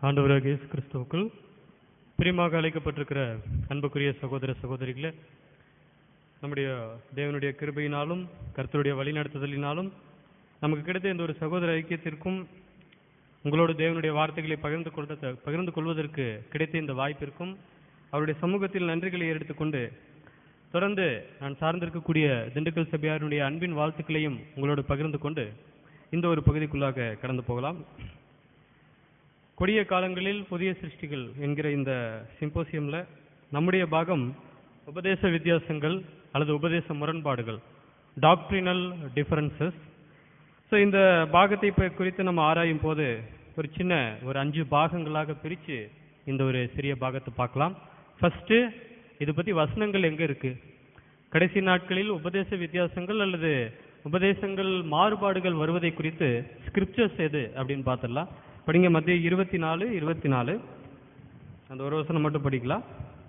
ஆண்டவராக இயேசு கிறிஸ்துவுக்குள் பிரியமாக அழைக்கப்பட்டிருக்கிற அன்புக்குரிய சகோதர சகோதரிகளே நம்முடைய தேவனுடைய கிருபையினாலும் கர்த்தருடைய வழிநடத்துதலினாலும் நமக்கு கிடைத்த இந்த ஒரு சகோதர ஐக்கியத்திற்கும் உங்களோடு தேவனுடைய வார்த்தைகளை பகிர்ந்து கொள்வத பகிர்ந்து கொள்வதற்கு கிடைத்த இந்த வாய்ப்பிற்கும் அவருடைய சமூகத்தில் நன்றிகளை எடுத்துக்கொண்டு தொடர்ந்து நான் சார்ந்திருக்கக்கூடிய திண்டுக்கல் சபையாருடைய அன்பின் வாழ்த்துக்களையும் உங்களோடு பகிர்ந்து கொண்டு இந்த ஒரு பகுதிக்குள்ளாக கடந்து போகலாம் கொடிய காலங்களில் புதிய சிருஷ்டிகள் என்கிற இந்த சிம்போசியம்ல நம்முடைய பாகம் உபதேச வித்தியாசங்கள் அல்லது உபதேச முரண்பாடுகள் டாக்ட்ரினல் டிஃபரன்சஸ் ஸோ இந்த பாகத்தை இப்போ குறித்து நம்ம ஆராயும் போது ஒரு சின்ன ஒரு அஞ்சு பாகங்களாக பிரித்து இந்த ஒரு சிறிய பாகத்தை பார்க்கலாம் ஃபர்ஸ்ட்டு இது பற்றி வசனங்கள் எங்கே இருக்கு கடைசி நாட்களில் உபதேச வித்தியாசங்கள் அல்லது உபதேசங்கள் மாறுபாடுகள் வருவதை குறித்து ஸ்கிரிப்சர்ஸ் எது அப்படின்னு பார்த்துடலாம் படிங்க மத்திய இருபத்தி நாலு இருபத்தி நாலு அந்த ஒரு வசனம் மட்டும் படிக்கலாம்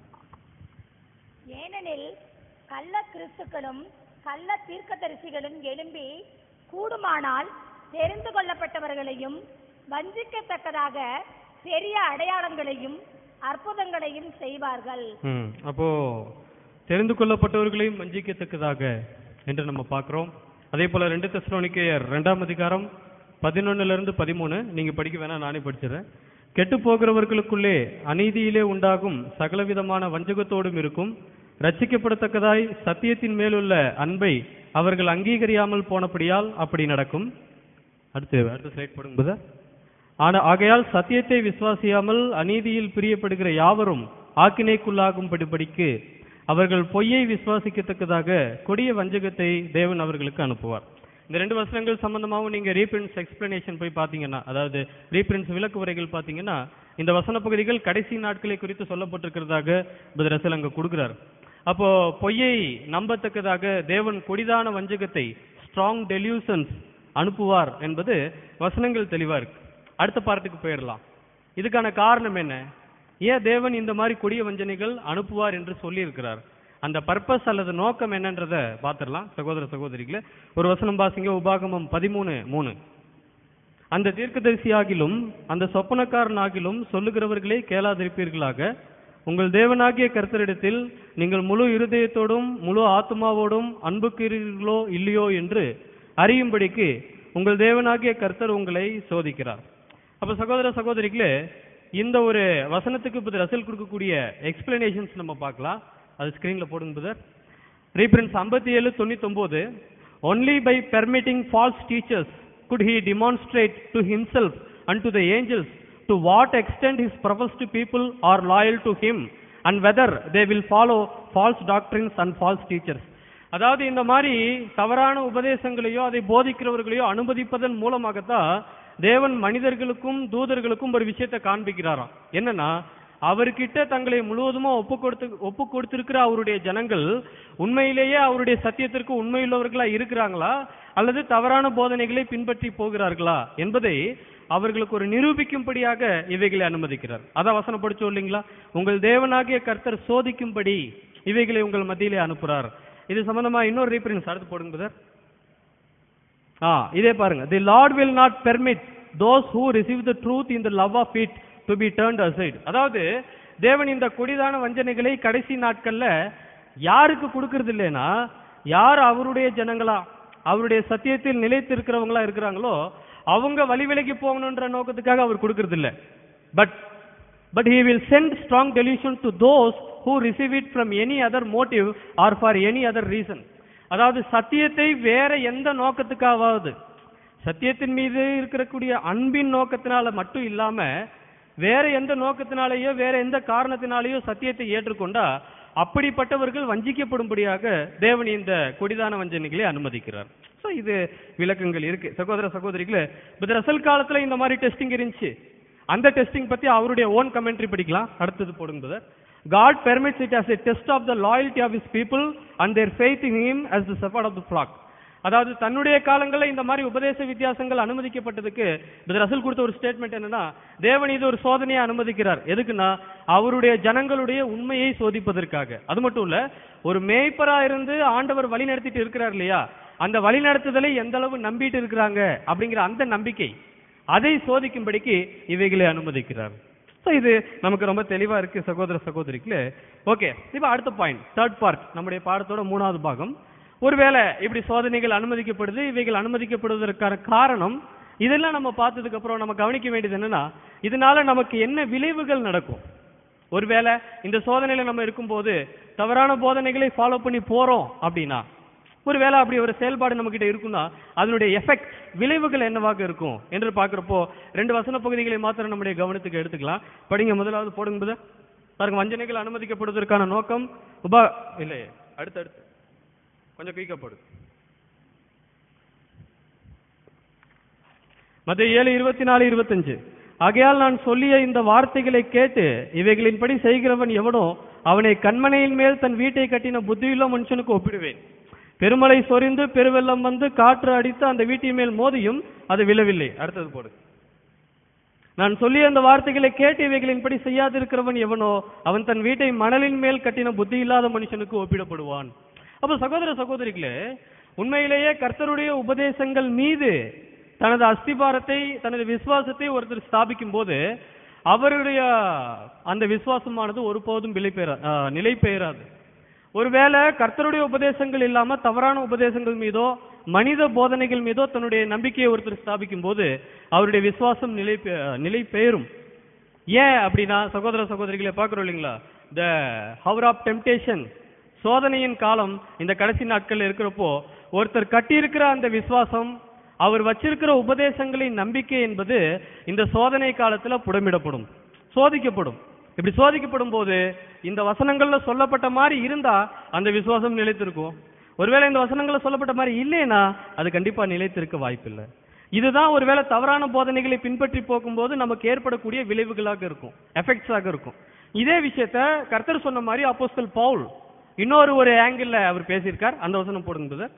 ஏனெனில் கள்ள கிறிஸ்துக்களும் கள்ள தீர்க்கதரிசிகளும் எழும்பி கூடுமானால் தெரிந்து கொள்ளப்பட்டவர்களையும் வஞ்சிக்கத்தக்கதாக பெரிய அடையாளங்களையும் அற்புதங்களையும் செய்வார்கள் ம் அப்போ தெரிந்து கொள்ளப்பட்டவர்களையும் வஞ்சிக்கத்தக்கதாக என்று நம்ம பார்க்கிறோம் அதே போல ரெண்டு தெசலோனிக்கேயர் ரெண்டாம் அதிகாரம் பதினொன்னுல இருந்து பதிமூணு நீங்க படிக்க வேணா நானே படிச்சிடுறேன் கெட்டு போகிறவர்களுக்குள்ளே அநீதியிலே உண்டாகும் சகலவிதமான வஞ்சகத்தோடும் இருக்கும் ரட்சிக்கப்படத்தக்கதாய் சத்தியத்தின் மேலுள்ள அன்பை அவர்கள் அங்கீகரியாமல் போனபடியால் அப்படி நடக்கும் அடுத்து அடுத்த ஸ்லைட் போடும்போது ஆனா ஆகையால் சத்தியத்தை விசுவாசியாமல் அநீதியில் பிரியப்படுகிற யாவரும் ஆக்கினைக்குள்ளாகும்படிபடிக்கு அவர்கள் பொய்யை விசுவாசிக்கத்தக்கதாக கொடிய வஞ்சகத்தை தேவன் அவர்களுக்கு அனுப்புவார் இந்த ரெண்டு வசனங்கள் சம்பந்தமாகவும் நீங்க ரீபிரிண்ட்ஸ் எக்ஸ்பிளனேஷன் போய் பார்த்தீங்கன்னா அதாவது ரீபிரிண்ட்ஸ் விளக்கு உரைகள் பார்த்தீங்கன்னா இந்த வசன பகுதிகள் கடைசி நாட்களை குறித்து சொல்லப்பட்டிருக்கிறதாக ரசல் அங்க கொடுக்கிறார் அப்போ பொய்யை நம்பத்தக்கதாக தேவன் கொடிதான வஞ்சகத்தை ஸ்ட்ராங் டெலியூஷன்ஸ் அனுப்புவார் என்பது வசனங்கள் தெளிவா இருக்கு அடுத்த பார்ட்டுக்கு போயிடலாம் இதுக்கான காரணம் என்ன ஏன் தேவன் இந்த மாதிரி கொடிய வஞ்சனைகள் அனுப்புவார் என்று சொல்லி இருக்கிறார் அந்த பர்பஸ் அல்லது நோக்கம் என்னன்றத பார்த்துடலாம் சகோதர சகோதரிகளே ஒரு வசனம் பாசிங்க உபாகமம் பதிமூணு மூணு அந்த தீர்க்கதரிசியாகிலும் அந்த சொப்பனக்காரனாகிலும் சொல்லுகிறவர்களே கேளாதிருப்பீர்களாக உங்கள் தேவனாகிய கர்த்தரிடத்தில் நீங்கள் முழு இருதயத்தோடும் முழு ஆத்மாவோடும் அன்புக்கிறீர்களோ இல்லையோ என்று அறியும்படிக்கு உங்கள் தேவனாகிய கர்த்தர் உங்களை சோதிக்கிறார் அப்ப சகோதர சகோதரிகளே இந்த ஒரு வசனத்துக்கு இப்போ ரசல் கொடுக்கக்கூடிய எக்ஸ்பிளனேஷன்ஸ் நம்ம பார்க்கலாம் அது ஸ்கிரீன்ல போடுங்க பிரதர் ரீபிரன்ஸ் ஐம்பத்தி ஏழு தொண்ணூத்தொன்பது only by permitting false teachers could he demonstrate to himself and to the angels to what extent his professed people are loyal to him and whether they will follow false doctrines and false teachers அதாவது இந்த மாதிரி தவறான உபதேசங்களையோ அதை போதிக்கிறவர்களையோ அனுமதிப்பதன் மூலமாகத்தான் தேவன் மனிதர்களுக்கும் தூதர்களுக்கும் ஒரு விஷயத்தை காண்பிக்கிறாராம் என்னன்னா அவர்கிட்ட தங்களை முழுவதுமா ஒப்பு கொடுத்து ஒப்பு கொடுத்திருக்கிற அவருடைய ஜனங்கள் உண்மையிலேயே அவருடைய சத்தியத்திற்கு உண்மையுள்ளவர்களா இருக்கிறாங்களா அல்லது தவறான போதனைகளை பின்பற்றி போகிறார்களா என்பதை அவர்களுக்கு ஒரு நிரூபிக்கும்படியாக இவைகளை அனுமதிக்கிறார் அதான் வசனம் படிச்சோம் இல்லைங்களா உங்கள் தேவனாகிய கர்த்தர் சோதிக்கும்படி இவைகளை உங்கள் மத்தியிலே அனுப்புறார் இது சம்பந்தமா இன்னொரு ரீஃபரன்ஸ் அடுத்து போடுங்க சார் ஆ இதே பாருங்க the Lord will not permit those who receive the truth in the love of it to be turned aside அதாவது தேவன் இந்த கொடிதான வஞ்சனைகளை கடைசி நாட்கள்ல யாருக்கு கொடுக்கறது இல்லைன்னா யார் அவருடைய ஜனங்களா அவருடைய சத்தியத்தில் நிலைத்து இருக்கிறவங்களா இருக்கிறாங்களோ அவங்க வழி விலகி போகணுன்ற நோக்கத்துக்காக அவர் கொடுக்கறது இல்ல but but he will send strong delusion to those who receive it from any other motive or for any other reason அதாவது சத்தியத்தை வேற எந்த நோக்கத்துக்காவது சத்தியத்தின் மீது இருக்கக்கூடிய அன்பின் நோக்கத்தினால மட்டும் இல்லாம வேற எந்த நோக்கத்தினாலேயோ வேற எந்த காரணத்தினாலேயோ சத்தியத்தை ஏற்றுக்கொண்டா அப்படிப்பட்டவர்கள் வஞ்சிக்கப்படும்படியாக தேவன் இந்த கொடிதான வஞ்சனைகளை அனுமதிக்கிறார் ஸோ இது விளக்கங்கள் இருக்கு சகோதர சகோதரிகளே பட் ரசல் காலத்துல இந்த மாதிரி டெஸ்டிங் இருந்துச்சு அந்த டெஸ்டிங் பத்தி அவருடைய ஓன் கமெண்ட்ரி படிக்கலாம் அடுத்தது போடுங்க brother. God permits it as a test of the loyalty of his people and their faith in him as the shepherd of the flock. அதாவது தன்னுடைய காலங்களில் இந்த மாதிரி உபதேச வித்தியாசங்கள் அனுமதிக்கப்பட்டதுக்கு பிரதர் ரசல் கொடுத்த ஒரு ஸ்டேட்மெண்ட் என்னன்னா தேவன் இது ஒரு சோதனையை அனுமதிக்கிறார் எதுக்குன்னா அவருடைய ஜனங்களுடைய உண்மையை சோதிப்பதற்காக அது மட்டும் இல்ல ஒரு மேய்ப்பரா இருந்து ஆண்டவர் வழி நடத்திட்டு இருக்கிறார் இல்லையா அந்த வழி நடத்துதலை எந்த அளவு நம்பிட்டு இருக்கிறாங்க அப்படிங்கிற அந்த நம்பிக்கை அதை சோதிக்கும்படிக்கு இவைகளை அனுமதிக்கிறார் ஸோ இது நமக்கு ரொம்ப தெளிவா இருக்கு சகோதர சகோதரிகளே ஓகே இப்போ அடுத்த பாயிண்ட் தேர்ட் பார்ட் நம்முடைய பாடத்தோட மூணாவது பாகம் ஒருவேளை இப்படி சோதனைகள் அனுமதிக்கப்படுது இவைகள் அனுமதிக்கப்படுவதற்கான காரணம் இதெல்லாம் நம்ம பார்த்ததுக்கு அப்புறம் நம்ம கவனிக்க வேண்டியது என்னன்னா இதனால நமக்கு என்ன விளைவுகள் நடக்கும் ஒருவேளை இந்த சோதனையில நம்ம இருக்கும்போது தவறான போதனைகளை ஃபாலோ பண்ணி போறோம் அப்படின்னா ஒருவேளை அப்படி ஒரு செயல்பாடு நம்ம கிட்ட இருக்குன்னா அதனுடைய எஃபெக்ட் விளைவுகள் என்னவாக இருக்கும் என்று பார்க்கிறப்போ ரெண்டு வசன பகுதிகளை மாத்திரம் நம்முடைய கவனத்துக்கு எடுத்துக்கலாம் படிங்க முதலாவது போடும்போது பாருங்க வஞ்சனைகள் அனுமதிக்கப்படுவதற்கான நோக்கம் உபா இல்லை அடுத்து அடுத்து கொஞ்சம் குயிக்கா போடு மத்திய ஏழு இருபத்தி நாலு இருபத்தஞ்சு ஆகையால் நான் சொல்லிய இந்த வார்த்தைகளை கேட்டு இவைகளின்படி செய்கிறவன் எவனோ அவனை கண்மனையின் மேல் தன் வீட்டை கட்டின புத்தியுள்ள மனுஷனுக்கு ஒப்பிடுவேன் பெருமழை சொரிந்து பெருவெள்ளம் வந்து காற்று அடித்து அந்த வீட்டின் மேல் மோதியும் அது விழவில்லை அடுத்தது போடு நான் சொல்லிய அந்த வார்த்தைகளை கேட்டு இவைகளின்படி செய்யாதிருக்கிறவன் எவனோ அவன் தன் வீட்டை மணலின் மேல் கட்டின புத்தி இல்லாத மனுஷனுக்கு ஒப்பிடப்படுவான் அப்ப சகோதர சகோதரிகளே உண்மையிலேயே கர்த்தருடைய உபதேசங்கள் மீது தனது அஸ்திபாரத்தை தனது விசுவாசத்தை ஒருத்தர் ஸ்தாபிக்கும் போது அவருடைய அந்த விசுவாசமானது ஒருபோதும் விலை பெற ஆஹ், நிலை பெயராது ஒருவேளை கர்த்தருடைய உபதேசங்கள் இல்லாம தவறான உபதேசங்கள் மீதோ மனித போதனைகள் மீதோ தன்னுடைய நம்பிக்கையை ஒருத்தர் ஸ்தாபிக்கும் போது அவருடைய விசுவாசம் நிலை பெ- நிலை பெயரும் ஏன் அப்படின்னா சகோதர சகோதரிகளை பார்க்கிறோம் இல்லைங்களா த ஹவர் ஆஃப் டெம்டேஷன் சோதனையின் காலம் இந்த கடைசி நாட்கள் இருக்கிறப்போ ஒருத்தர் கட்டியிருக்கிற அந்த விசுவாசம் அவர் வச்சிருக்கிற உபதேசங்களின் நம்பிக்கை என்பது இந்த சோதனை காலத்துல புடமிடப்படும் சோதிக்கப்படும் இப்படி சோதிக்கப்படும் போது இந்த வசனங்கள்ல சொல்லப்பட்ட மாதிரி இருந்தா அந்த விசுவாசம் நிலைத்திருக்கும் ஒருவேளை இந்த வசனங்கள்ல சொல்லப்பட்ட மாதிரி இல்லைன்னா அது கண்டிப்பா நிலைத்திருக்க வாய்ப்பில்லை இதுதான் ஒருவேளை தவறான போதனைகளை பின்பற்றி போகும்போது நமக்கு ஏற்படக்கூடிய விளைவுகளாக இருக்கும் எஃபெக்ட்ஸாக இருக்கும் இதே விஷயத்த கர்த்தர் சொன்ன மாதிரி அப்போஸ்தல் பவுல் இன்னொரு ஒரு ஆங்கிள் அவர் பேசியிருக்கார் அந்த வசனம் போடுங்க brother.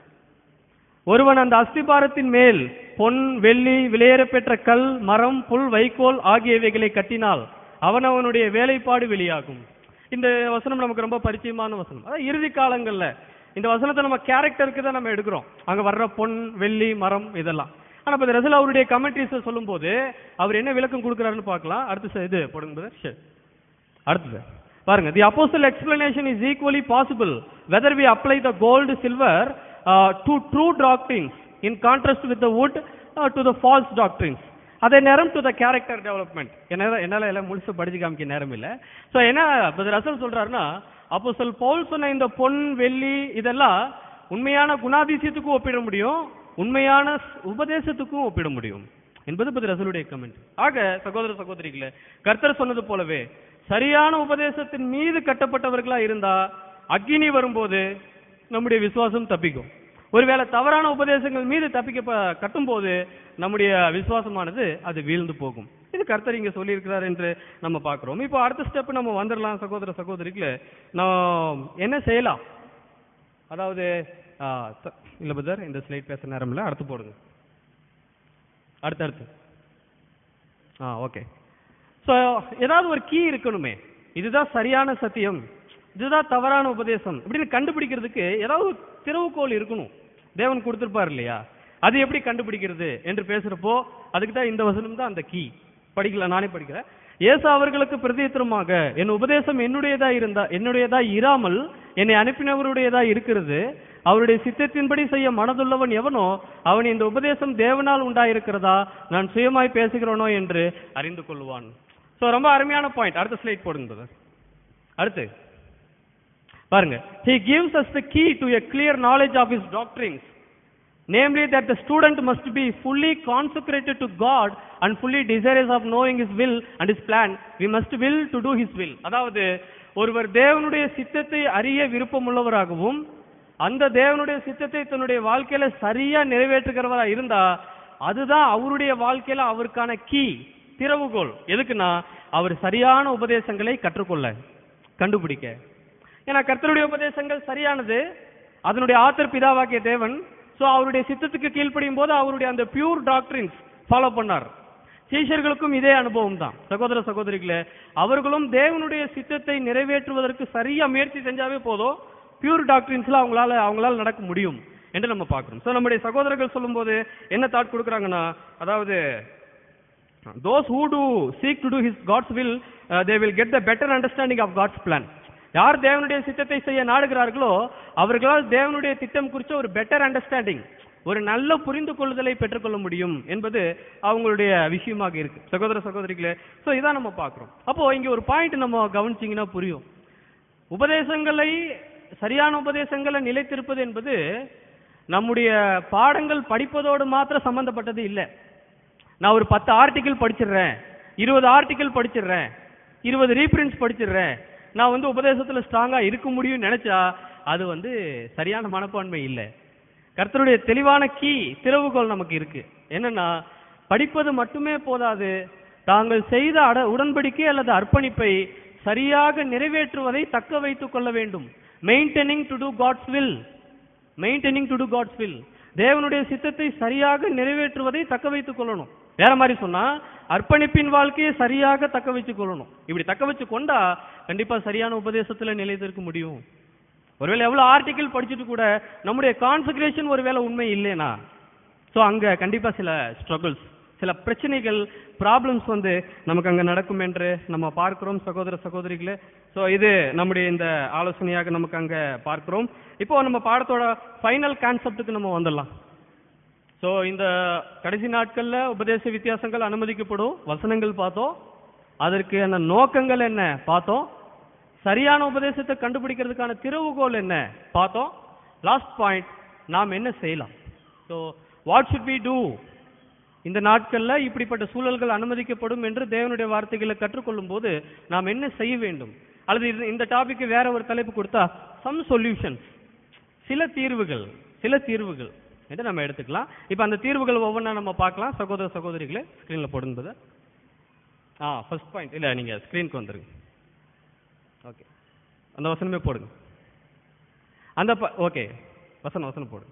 ஒருவன் அந்த அஸ்திபாரத்தின் மேல் பொன் வெள்ளி விலையேறப் பெற்ற கல் மரம் புல் வைக்கோல் ஆகியவைகளை கட்டினால் அவன் அவனுடைய வேலைப்பாடு வெளியாகும் இந்த வசனம் நமக்கு ரொம்ப பரிச்சயமான வசனம் அதாவது இறுதி காலங்கள்ல இந்த வசனத்தை நம்ம கேரக்டருக்கு தான் நம்ம எடுக்கிறோம் அங்க வர்ற பொன் வெள்ளி மரம் இதெல்லாம் ஆனா இப்ப ரசல் அவருடைய கமெண்ட்ரிஸ் சொல்லும்போது அவர் என்ன விளக்கம் கொடுக்குறாருன்னு பார்க்கலாம் அடுத்து ச- இது போடுங்க brother. சரி அடுத்தது பாருங்க the apostle explanation is equally possible whether we apply the gold silver to true doctrines in contrast with the wood to the false doctrines அதே நேரம் டு த கேரக்டர் டெவலப்மெண்ட் என்னால் என்னால் எல்லாம் முழுசு படிச்சு காமிக்க நேரம் இல்லை ஸோ என்ன இப்போ ரசல் சொல்றாருன்னா அப்போ சொல் பவுல் சொன்ன இந்த பொன் வெள்ளி இதெல்லாம் உண்மையான குணாதிசயத்துக்கும் ஒப்பிட முடியும் உண்மையான ஸ்- உபதேசத்துக்கும் ஒப்பிட முடியும் என்பது பத்தி ரசலுடைய கமெண்ட் ஆக சகோதர சகோதரிகளே கர்த்தர் சொன்னது போலவே சரியான உபதேசத்தின் மீது கட்டப்பட்டவர்களா இருந்தா அக்கினி வரும்போது நம்முடைய விசுவாசம் தப்பிக்கும் ஒருவேளை தவறான உபதேசங்கள் மீது தப்பிக்க ப- கட்டும்போது நம்முடைய விசுவாசமானது அது வீழ்ந்து போகும் இது கர்த்தர் இங்க சொல்லியிருக்கிறார் என்று நம்ம பார்க்கிறோம் இப்போ அடுத்த ஸ்டெப் நம்ம வந்துடலாம் சகோதர சகோதரிகளே நாம் என்ன செய்யலாம் அதாவது ஆ, த- இல்ல பதர் இந்த ஸ்லைட் பேச நேரம் இல்லை அடுத்து போடுங்க அடுத்து அடுத்து ஆ ஓகே ஸோ ஏதாவது ஒரு கீ இருக்கணுமே இதுதான் சரியான சத்தியம் இதுதான் தவறான உபதேசம் இப்படின்னு கண்டுபிடிக்கிறதுக்கு ஏதாவது ஒரு திறவுகோல் இருக்கணும் தேவன் கொடுத்திருப்பார் இல்லையா அது எப்படி கண்டுபிடிக்கிறது என்று பேசுறப்போ அதுக்கு தான் இந்த வசனம் தான் அந்த கீ படிக்கல நானே படிக்கிறேன் இயேசு அவர்களுக்கு பிரதித்திரமாக என் உபதேசம் என்னுடையதா இருந்தா என்னுடையதா இராமல் என்னை அனுப்பினவருடையதா இருக்கிறது அவருடைய சித்தத்தின்படி செய்ய மனதுள்ளவன் எவனோ அவன் இந்த உபதேசம் தேவனால் உண்டாயிருக்கிறதா நான் சுயமாய் பேசுகிறேனோ என்று அறிந்து கொள்வான் சோ ரொம்ப அருமையான பாயிண்ட் அடுத்த ஸ்லைட் போடுங்க brother. அடுத்து பாருங்க he gives us the key to a clear knowledge of his doctrines namely that the student must be fully consecrated to God and fully desirous of knowing his will and his plan we must will to do his will அதாவது ஒருவர் தேவனுடைய சித்தத்தை அறிய விருப்பமுள்ளவராகவும் அந்த தேவனுடைய சித்தத்தை தன்னுடைய வாழ்க்கையில சரியா நிறைவேற்றுகிறவரா இருந்தா அதுதான் அவருடைய வாழ்க்கையில அவருக்கான கீ திறவுகோல் எதுக்குன்னா அவர் சரியான உபதேசங்களை கற்றுக்கொள்ள கண்டுபிடிக்க ஏன்னா கர்த்தருடைய உபதேசங்கள் சரியானது அதனுடைய ஆத்தர் பிதாவாகிய தேவன் சோ அவருடைய சித்தத்துக்கு கீழ்ப்படியும் போது அவருடைய அந்த பியூர் டாக்டரின்ஸ் ஃபாலோ பண்ணார் சீஷர்களுக்கும் இதே அனுபவம் தான் சகோதர சகோதரிகளே அவர்களும் தேவனுடைய சித்தத்தை நிறைவேற்றுவதற்கு சரியா முயற்சி செஞ்சாவே போதும் பியூர் டாக்டரின்ஸ்ல அவங்களால அவங்களால நடக்க முடியும் என்று நம்ம பார்க்கிறோம் சோ நம்முடைய சகோதரர்கள் சொல்லும்போது என்ன தாட் கொடுக்குறாங்கன்னா அதாவது those who do seek to do his god's will uh, they will get the better understanding of god's plan யார் தேவனுடைய சித்தத்தை செய்ய நாடுகிறார்களோ அவர்களால் தேவனுடைய திட்டம் குறித்த ஒரு பெட்டர் அண்டர்ஸ்டாண்டிங் ஒரு நல்ல புரிந்து கொள்ளுதலை பெற்றுக்கொள்ள முடியும் என்பது அவங்களுடைய விஷயமாக இருக்கு சகோதர சகோதரிகளே சோ இதான் நம்ம பார்க்கிறோம் அப்போ இங்க ஒரு பாயிண்ட் நம்ம கவனிச்சீங்கன்னா புரியும் உபதேசங்களை சரியான உபதேசங்களை நிலைத்திருப்பது என்பது நம்முடைய பாடங்கள் படிப்பதோடு மாத்திரம் சம்பந்தப்பட்டது இல்லை நான் ஒரு பத்து ஆர்டிகிள் படிச்சிடுறேன் இருபது ஆர்டிகிள் படிச்சிடுறேன் இருபது ரீப்ரிண்ட்ஸ் படிச்சிடுறேன் நான் வந்து உபதேசத்துல ஸ்ட்ராங்கா இருக்க முடியும்னு நினைச்சா அது வந்து சரியான மனப்பான்மை இல்லை கர்த்தருடைய தெளிவான கீ திறவுகோல் நமக்கு இருக்கு என்னன்னா படிப்பது மட்டுமே போதாது தாங்கள் செய்த அட உடன்படிக்கை அல்லது அர்ப்பணிப்பை சரியாக நிறைவேற்றுவதை தக்க வைத்துக் கொள்ள வேண்டும் maintaining to do God's will maintaining to do God's will தேவனுடைய சித்தத்தை சரியாக நிறைவேற்றுவதை தக்க வைத்துக் கொள்ளணும் வேற மாதிரி சொன்னா அர்ப்பணிப்பின் வாழ்க்கையை சரியாக தக்க வச்சுக் கொள்ளணும் இப்படி தக்க வச்சு கொண்டா கண்டிப்பா சரியான உபதேசத்துல நிலைத்திருக்க முடியும் ஒருவேளை எவ்வளவு ஆர்டிகிள் படிச்சுட்டு கூட நம்முடைய கான்சென்ட்ரேஷன் ஒருவேளை உண்மை இல்லைனா சோ அங்க கண்டிப்பா சில ஸ்ட்ரகிள்ஸ் சில பிரச்சனைகள் ப்ராப்ளம்ஸ் வந்து நமக்கு அங்க நடக்கும் என்று நம்ம பார்க்கிறோம் சகோதர சகோதரிகளே சோ இது நம்முடைய இந்த ஆலோசனையாக நமக்கு அங்க பார்க்கிறோம் இப்போ நம்ம பாடத்தோட ஃபைனல் கான்செப்ட்டுக்கு நம்ம வந்துடலாம் சோ இந்த கடைசி நாட்கள்ல உபதேச வித்தியாசங்கள் அனுமதிக்கப்படும் வசனங்கள் பார்த்தோம் அதற்கு என்ன நோக்கங்கள் என்ன பார்த்தோம் சரியான உபதேசத்தை கண்டுபிடிக்கிறதுக்கான திறவுகோல் என்ன பார்த்தோம் லாஸ்ட் பாயிண்ட் நாம் என்ன செய்யலாம் so what should we do இந்த நாட்கள்ல இப்படிப்பட்ட சூழல்கள் அனுமதிக்கப்படும் என்று தேவனுடைய வார்த்தைகளை கற்றுக்கொள்ளும் போது நாம் என்ன செய்ய வேண்டும் அல்லது இது- இந்த டாபிக் வேற ஒரு தலைப்பு கொடுத்தா சம் சொல்யூஷன்ஸ் சில தீர்வுகள் சில தீர்வுகள் என்று நம்ம எடுத்துக்கலாம் இப்போ அந்த தீர்வுகள் ஒவ்வொன்றா நம்ம பார்க்கலாம் சகோதர சகோதரிகளே ஸ்க்ரீனில் போடுங்க ஆ ஃபர்ஸ்ட் பாயிண்ட் இல்லை நீங்கள் ஸ்க்ரீனுக்கு வந்துருங்க ஓகே அந்த வசனமே போடுங்க அந்த ப ஓகே வசனம் வசனம் போடுங்க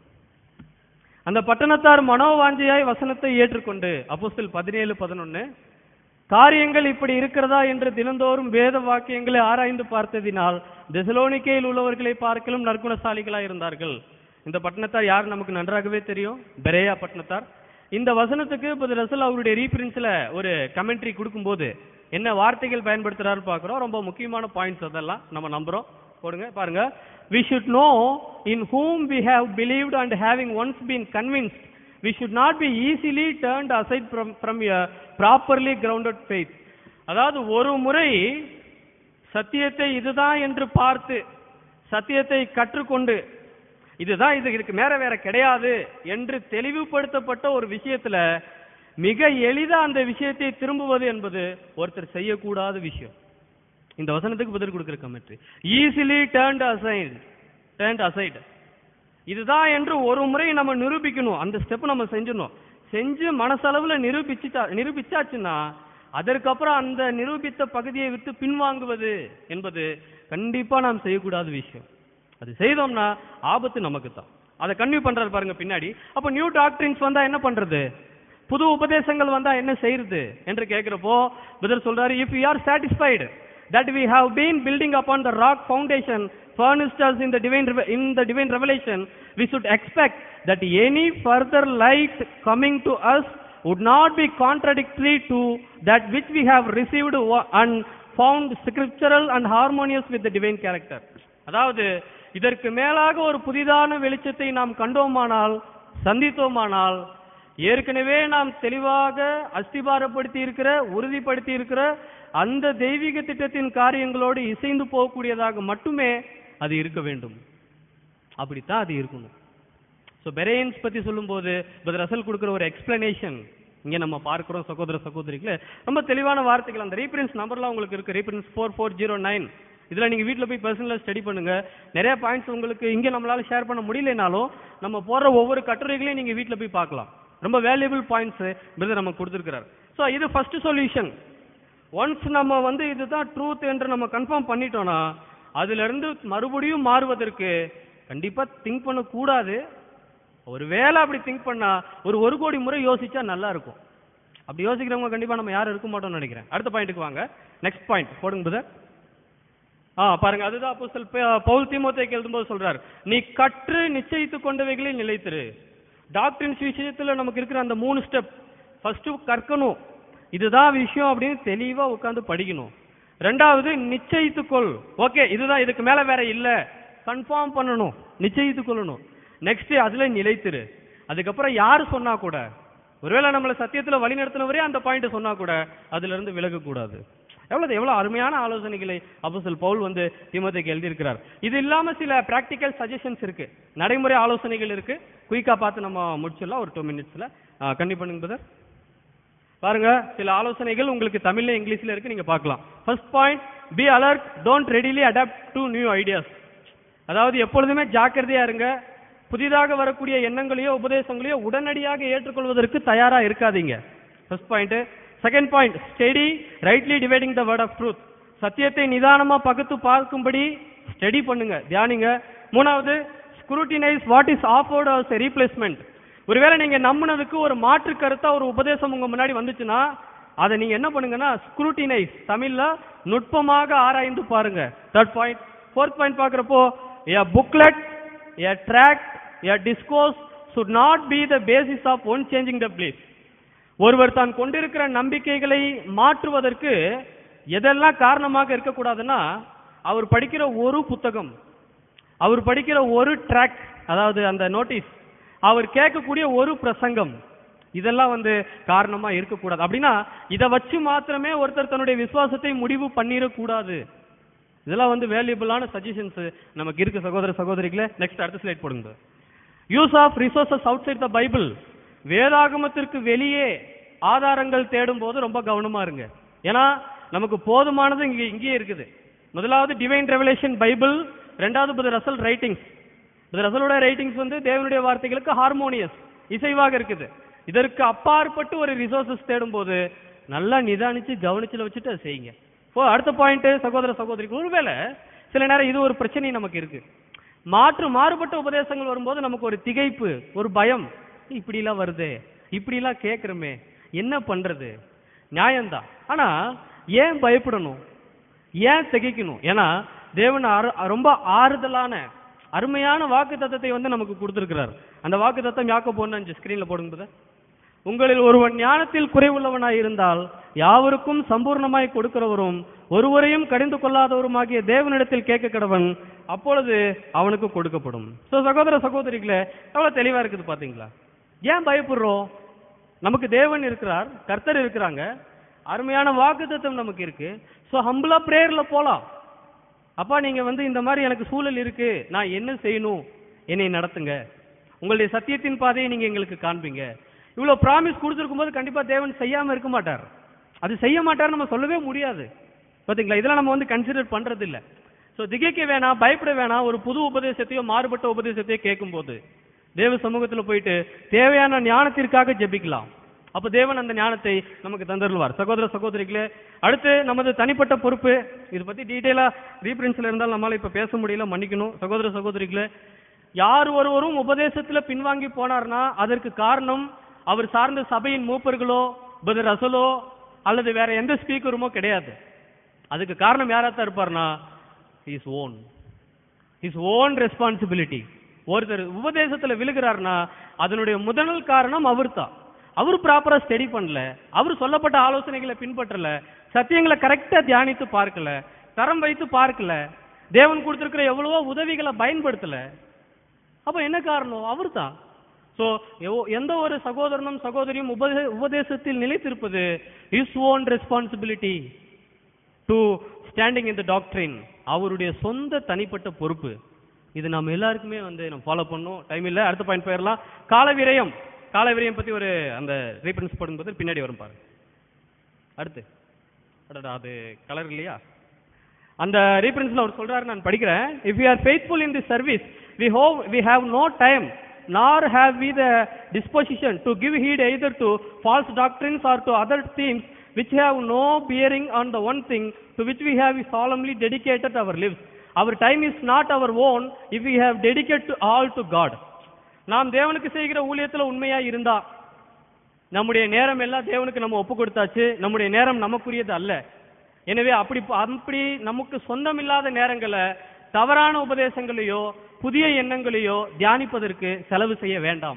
அந்த பட்டணத்தார் மனோவாஞ்சியாய் வசனத்தை ஏற்றுக்கொண்டு அப்போஸ்தலர் பதினேழு பதினொன்னு காரியங்கள் இப்படி இருக்கிறதா என்று தினந்தோறும் வேத வாக்கியங்களை ஆராய்ந்து பார்த்ததினால் தெசலோனிக்கேயில் உள்ளவர்களை பார்க்கலும் நற்குணசாலிகளாய் இருந்தார்கள் இந்த பட்டணத்தார் யார் நமக்கு நன்றாகவே தெரியும் பெரேயா பட்டணத்தார் இந்த வசனத்துக்கு இப்போ ரசல் அவருடைய ரீபிரின்ஸ்ல ஒரு கமெண்ட்ரி கொடுக்கும்போது என்ன வார்த்தைகள் பயன்படுத்துறாரு பார்க்குறோம் ரொம்ப முக்கியமான பாயிண்ட்ஸ் அதெல்லாம் நம்ம நம்புறோம் போடுங்க பாருங்க we should know in whom we have believed and having once been convinced we should not be easily turned aside from from a properly grounded faith அதாவது ஒரு முறை சத்தியத்தை இதுதான் என்று பார்த்து சத்தியத்தை கற்றுக்கொண்டு இதுதான் இது இதுக்கு மேல வேற கிடையாது என்று தெளிவுபடுத்தப்பட்ட ஒரு விஷயத்துல மிக எளிதா அந்த விஷயத்தை திரும்புவது என்பது ஒருத்தர் செய்யக்கூடாத விஷயம் இந்த வசனத்துக்கு பதில் கொடுக்கிற commentary easily turned aside turned aside இதுதான் என்று ஒரு முறை நம்ம நிரூபிக்கணும் அந்த ஸ்டெப் நம்ம செஞ்சிடணும் செஞ்சு மனசளவுல நிரூபிச்சுட்டா நிரூபிச்சாச்சுன்னா அதற்கப்புறம் அந்த நிரூபித்த பகுதியை விட்டு பின்வாங்குவது என்பது கண்டிப்பா நாம் செய்யக்கூடாத விஷயம் அது செய்தோம்னா ஆபத்து நமக்கு தான் அதை கன்வியூ பண்றாரு பாருங்க பின்னாடி அப்ப நியூ டாக்டரின்ஸ் வந்தா என்ன பண்றது புது உபதேசங்கள் வந்தா என்ன செய்யறது என்று கேட்கிறப்போ புதர் சொல்றாரு if you are satisfied that we have been building upon the rock foundation furnished us in the divine reve- in the divine revelation we should expect that any further light coming to us would not be contradictory to that which we have received wa- and found scriptural and harmonious with the divine character அதாவது இதற்கு மேலாக ஒரு புதிதான வெளிச்சத்தை நாம் கண்டோமானால் சந்தித்தோமானால் ஏற்கனவே நாம் தெளிவாக அஸ்திபாரப்படுத்தி இருக்கிற உறுதிப்படுத்தி இருக்கிற அந்த தெய்வீக திட்டத்தின் காரியங்களோடு இசைந்து போகக்கூடியதாக மட்டுமே அது இருக்க வேண்டும் அப்படித்தான் அது இருக்கணும் ஸோ பெரேன்ஸ் பத்தி சொல்லும்போது பத் ரசல் கொடுக்குற ஒரு எக்ஸ்பிளனேஷன் இங்க நம்ம பார்க்கிறோம் சகோதர சகோதரிகளே ரொம்ப தெளிவான வார்த்தைகள் அந்த ரீஃபரன்ஸ் நம்பர்லாம் உங்களுக்கு இருக்கு reference four four zero nine இதுல நீங்க வீட்ல போய் பர்சனலா ஸ்டடி பண்ணுங்க நிறைய பாயிண்ட்ஸ் உங்களுக்கு இங்க நம்மளால ஷேர் பண்ண முடியலனாலும் நம்ம போடுற ஒவ்வொரு கட்டுரைகளையும் நீங்க வீட்ல போய் பார்க்கலாம் ரொம்ப வேல்யூபிள் பாயிண்ட்ஸ் பிரதர் நமக்கு கொடுத்துருக்கிறார் ஸோ இது ஃபர்ஸ்ட் சொல்யூஷன் ஒன்ஸ் நம்ம வந்து இதுதான் ட்ரூத் என்று நம்ம கன்ஃபார்ம் பண்ணிட்டோம்னா அதுல இருந்து மறுபடியும் மாறுவதற்கு கண்டிப்பா திங்க் பண்ணக்கூடாது ஒருவேளை அப்படி திங்க் பண்ணா ஒரு ஒரு கோடி முறை யோசிச்சா நல்லா இருக்கும் அப்படி யோசிக்கிறவங்க கண்டிப்பா நம்ம யாரும் இருக்க மாட்டோம்னு நினைக்கிறேன் அடுத்த பாயிண்ட்டுக்கு வாங்க நெக்ஸ்ட் பாயிண்ட் போடுங்க பிரதர் ஆ பாருங்க அதுதான் அப்போஸ்தலர் பே- பவுல் தீமோத்தேயுக்கு எழுதும்போது சொல்றார் நீ கற்று நிச்சயித்து கொண்டவைகளில் நிலைத்திரு டாக்டரின்ஸ் விஷயத்துல நமக்கு இருக்கிற அந்த மூணு ஸ்டெப் ஃபர்ஸ்ட் கற்கணும் இதுதான் விஷயம் அப்படின்னு தெளிவா உட்கார்ந்து படிக்கணும் ரெண்டாவது நிச்சயித்துக்கொள் ஓகே இதுதான் இதுக்கு மேல வேற இல்ல கன்ஃபார்ம் பண்ணணும் நிச்சயித்துக் கொள்ளணும் நெக்ஸ்ட் அதுல நிலைத்திரு அதுக்கப்புறம் யாரு சொன்னா கூட ஒருவேளை நம்மள சத்தியத்துல வழி நடத்தினவரே அந்த பாயிண்ட் சொன்னா கூட அதுல இருந்து விலக கூடாது எவ்வளவு எவ்வளவு அருமையான ஆலோசனைகளை அப்போஸ்தலர் பவுல் வந்து தீமோத்தேயுக்கு எழுதியிருக்கிறார் இது இல்லாம சில பிராக்டிக்கல் சஜஷன்ஸ் இருக்கு நடைமுறை ஆலோசனைகள் இருக்கு குயிக்கா பார்த்து நம்ம முடிச்சிடலாம் ஒரு டூ மினிட்ஸ்ல கண்டிப்பா பண்ணுங்க brother. பாருங்க சில ஆலோசனைகள் உங்களுக்கு தமிழ்ல இங்கிலீஷ்ல இருக்கு நீங்க பார்க்கலாம் first point be alert don't readily adapt to new ideas அதாவது எப்பொழுதுமே ஜாக்கிரதையா இருங்க புதிதாக வரக்கூடிய எண்ணங்களையோ உபதேசங்களையோ உடனடியாக ஏற்றுக்கொள்வதற்கு தயாரா இருக்காதீங்க first point second point study rightly dividing the word of truth சத்தியத்தை நிதானமா பகுத்து பார்க்கும்படி ஸ்டடி பண்ணுங்க தியானிங்க மூணாவது scrutinise what is offered as a replacement ஒருவேளை நீங்க நம்பினதுக்கு ஒரு மாற்று கருத்தா ஒரு உபதேசம் உங்க முன்னாடி வந்துச்சுன்னா அதை நீங்க என்ன பண்ணுங்கன்னா ஸ்க்ரூட்டினைஸ் தமிழ்ல நுட்பமாக ஆராய்ந்து பாருங்க தேர்ட் பாயிண்ட் ஃபோர்த் பாயிண்ட் பார்க்குறப்போ a booklet a tract a discourse should not be the basis of one changing the belief ஒருவர் தான் கொண்டிருக்கிற நம்பிக்கைகளை மாற்றுவதற்கு எதெல்லாம் காரணமாக இருக்கக்கூடாதுன்னா அவர் படிக்கிற ஒரு புத்தகம் அவர் படிக்கிற ஒரு ட்ராக் அதாவது அந்த நோட்டீஸ் அவர் கேட்கக்கூடிய ஒரு பிரசங்கம் இதெல்லாம் வந்து காரணமா இருக்கக்கூடாது அப்படின்னா இதை வச்சு மாத்திரமே ஒருத்தர் தன்னுடைய விசுவாசத்தை முடிவு பண்ணிடக்கூடாது இதெல்லாம் வந்து வேல்யூபிளான சஜஷன்ஸ் நமக்கு இருக்கு சகோதர சகோதரிகளே நெக்ஸ்ட் அடுத்த ஸ்லைட் போடுங்க use of resources outside the Bible வேதாகமத்திற்கு வெளியே ஆதாரங்கள் தேடும் போது ரொம்ப கவனமா இருங்க ஏன்னா நமக்கு போதுமானது இங்க இங்கேயே இருக்குது முதலாவது டிவைன் ரெவலேஷன் பைபிள் ரெண்டாவது புது ரசல் ரைட்டிங்ஸ் புது ரசலோட ரைட்டிங்ஸ் வந்து தேவனுடைய வார்த்தைகளுக்கு ஹார்மோனியஸ் இசைவாக இருக்குது இதற்கு அப்பாற்பட்டு ஒரு ரிசோர்சஸ் தேடும் போது நல்லா நிதானிச்சு கவனிச்சுல வச்சுட்டு அதை செய்யுங்க இப்போ அடுத்த பாயிண்ட் சகோதர சகோதரிகள் ஒருவேளை சில நேரம் இது ஒரு பிரச்சனை நமக்கு இருக்கு மாற்று மாறுபட்ட உபதேசங்கள் வரும்போது நமக்கு ஒரு திகைப்பு ஒரு பயம் இப்படிலாம் வருதே இப்படிலாம் கேட்குறோமே என்ன பண்றது நியாயம்தான் ஆனா ஏன் பயப்படணும் ஏன் திகைக்கணும் ஏன்னா தேவன் அரு- ரொம்ப ஆறுதலான அருமையான வாக்கு தத்தத்தை வந்து நமக்கு கொடுத்திருக்கிறார் அந்த வாக்கு தத்தம் யாக்க போன ஸ்கிரீன்ல போடுங்க brother. உங்களில் ஒருவன் ஞானத்தில் குறைவுள்ளவனாய் இருந்தால் யாவருக்கும் சம்பூர்ணமாய் கொடுக்கிறவரும் ஒருவரையும் கடிந்து கொள்ளாதவருமாகிய தேவனிடத்தில் கேட்க கடவன் அப்பொழுது அவனுக்கு கொடுக்கப்படும் சோ சகோதர சகோதரிகளே எவ்வளவு தெளிவா இருக்குது பாத்தீங்களா ஏன் பயப்படுறோம் நமக்கு தேவன் இருக்கிறார் கர்த்தர் இருக்கிறாங்க அருமையான வாக்குத்தத்தம் நமக்கு இருக்கு சோ ஹம்பிளா பிரேயர்ல போலாம் அப்பா நீங்க வந்து இந்த மாதிரி எனக்கு சூழல் இருக்கு நான் என்ன செய்யணும் என்னை நடத்துங்க உங்களுடைய சத்தியத்தின் பாதையை நீங்க எங்களுக்கு காண்பீங்க இவ்வளவு ப்ராமிஸ் கொடுத்துருக்கும் போது கண்டிப்பா தேவன் செய்யாம இருக்க மாட்டார் அது செய்ய மாட்டார் நம்ம சொல்லவே முடியாது பாத்தீங்களா இதெல்லாம் நம்ம வந்து கன்சிடர் பண்றது இல்ல சோ திகைக்க வேணாம் பயப்பட வேணாம் ஒரு புது உபதேசத்தையோ மாறுபட்ட உபதேசத்தையோ கேட்கும்போது தேவ சமூகத்துல போயிட்டு தேவையான ஞானத்திற்காக ஜெபிக்கலாம் அப்ப தேவன் அந்த ஞானத்தை நமக்கு தந்தருள்வார் சகோதர சகோதரிகளே அடுத்து நமது தனிப்பட்ட பொறுப்பு இது பத்தி டீட்டெயிலா ரீபிரின்ஸ்ல இருந்தால் நம்மளால இப்ப பேச முடியல மன்னிக்கணும் சகோதர சகோதரிகளே யார் ஒருவரும் உபதேசத்துல பின்வாங்கி போனார்னா அதற்கு காரணம் அவர் சார்ந்த சபையின் மூப்பர்களோ பதர் ரசலோ அல்லது வேற எந்த ஸ்பீக்கருமோ கிடையாது அதுக்கு காரணம் யாரா தான் இருப்பார்னா his own his own responsibility ஒருத்தர் உபதேசத்துல விழுகிறார்னா அதனுடைய முதல் காரணம் அவர்தான் அவர் ப்ராப்பரா ஸ்டடி பண்ணல அவர் சொல்லப்பட்ட ஆலோசனைகளை பின்பற்றல சத்தியங்களை கரெக்டா தியானித்து பார்க்கல தரம் வைத்து பார்க்கல தேவன் கொடுத்திருக்கிற எவ்வளவோ உதவிகளை பயன்படுத்தல அப்ப என்ன காரணம் அவர்தான் சோ எந்த ஒரு சகோதரனும் சகோதரியும் உபதே உபதேசத்தில் நிலைத்திருப்பது his own responsibility to standing in the doctrine அவருடைய சொந்த தனிப்பட்ட பொறுப்பு இது நம்ம எல்லாருக்குமே வந்து நம்ம ஃபாலோ பண்ணணும் டைம் இல்ல அடுத்த பாயிண்ட் போயிடலாம் கால விரயம் கால விரயம் பத்தி ஒரு அந்த ரீஃபரன்ஸ் போடும்போது பின்னாடி வரும் பாருங்க அடுத்து அடடா அது கலர் இல்லையா அந்த ரீஃபரன்ஸ்ல அவர் சொல்றாரு நான் படிக்கிறேன் if you are faithful in this service we how we have no time nor have we the disposition to give heed either to false doctrines or to other themes which have no bearing on the one thing to which we have solemnly dedicated our lives. Our time is not our own if we have dedicated to all to God. நாம் தேவனுக்கு செய்கிற ஊழியத்துல உண்மையா இருந்தா நம்முடைய நேரம் எல்லாம் தேவனுக்கு நம்ம ஒப்பு கொடுத்தாச்சு நம்முடைய நேரம் நமக்குரியது அல்ல எனவே அப்படி அப்படி நமக்கு சொந்தம் இல்லாத நேரங்களை தவறான உபதேசங்களையோ புதிய எண்ணங்களையோ தியானிப்பதற்கு செலவு செய்ய வேண்டாம்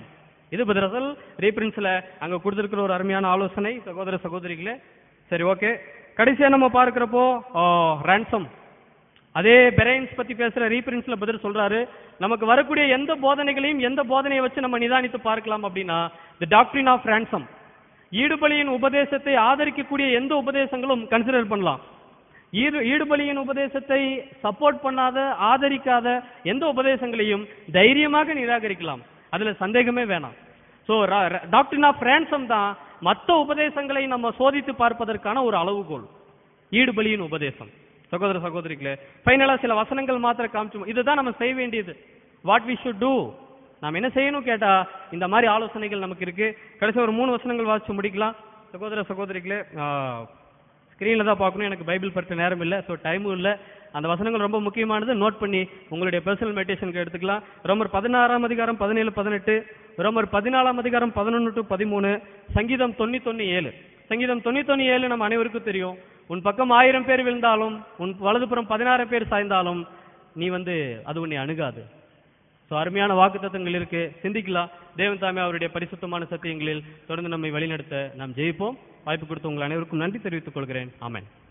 இது பதிரசல் ரீபிரின்ஸ்ல அங்க கொடுத்திருக்கிற ஒரு அருமையான ஆலோசனை சகோதர சகோதரிகளே சரி ஓகே கடைசியா நம்ம பார்க்கிறப்போ ransom அதே பெரைன்ஸ் பத்தி பேசுற ரீபிரின்ஸ்ல பதில் சொல்றாரு நமக்கு வரக்கூடிய எந்த போதனைகளையும் எந்த போதனையை வச்சு நம்ம நிதானித்து பார்க்கலாம் அப்படின்னா தி டாக்டரின் ஆஃப் ransom ஈடுபலியின் உபதேசத்தை ஆதரிக்கக்கூடிய எந்த உபதேசங்களும் கன்சிடர் பண்ணலாம் ஈடு ஈடுபலியின் உபதேசத்தை சப்போர்ட் பண்ணாத ஆதரிக்காத எந்த உபதேசங்களையும் தைரியமாக நிராகரிக்கலாம் அதுல சந்தேகமே வேணாம் ஸோ டாக்டரின் ஆஃப் ransom தான் மற்ற உபதேசங்களை நம்ம சோதித்து பார்ப்பதற்கான ஒரு அளவுகோல் ஈடுபலியின் உபதேசம் சகோதர சகோதரிகளே ஃபைனலா சில வசனங்கள் மாத்திரம் காமிச்சு இதுதான் நம்ம செய்ய வேண்டியது வாட் வி ஷுட் டூ நாம் என்ன செய்யணும் கேட்டா இந்த மாதிரி ஆலோசனைகள் நமக்கு இருக்கு கடைசி ஒரு மூணு வசனங்கள் வாசிச்சு முடிக்கலாம் சகோதர சகோதரிகளே ஸ்க்ரீனில் தான் பார்க்கணும் எனக்கு பைபிள் படித்த நேரம் இல்லை ஸோ டைமும் இல்லை அந்த வசனங்கள் ரொம்ப முக்கியமானது நோட் பண்ணி உங்களுடைய பர்சனல் மெடிடேஷனுக்கு எடுத்துக்கலாம் ரோமர் பதினாறாம் அதிகாரம் பதினேழு பதினெட்டு ரோமர் பதினாலாம் அதிகாரம் பதினொன்று டு பதிமூணு சங்கீதம் தொண்ணூத்தொன்னு ஏழு சங்கீதம் தொண்ணூத்தொன்னு ஏழு நம்ம அனைவருக்கும் தெரியும் உன் பக்கம் ஆயிரம் பேர் விழுந்தாலும் உன் வலதுபுறம் பதினாறு பேர் சாய்ந்தாலும் நீ வந்து அது உன்னை அணுகாது ஸோ அருமையான வாக்குத்தத்தங்கள் இருக்கு சிந்திக்கலாம் தேவன் தாமே அவருடைய பரிசுத்தமான சத்தியங்களில் தொடர்ந்து நம்மை வழிநடத்த நாம் ஜெயிப்போம் வாய்ப்பு கொடுத்த உங்கள் அனைவருக்கும் நன்றி தெரிவித்துக் கொள்கிறேன் ஆமென்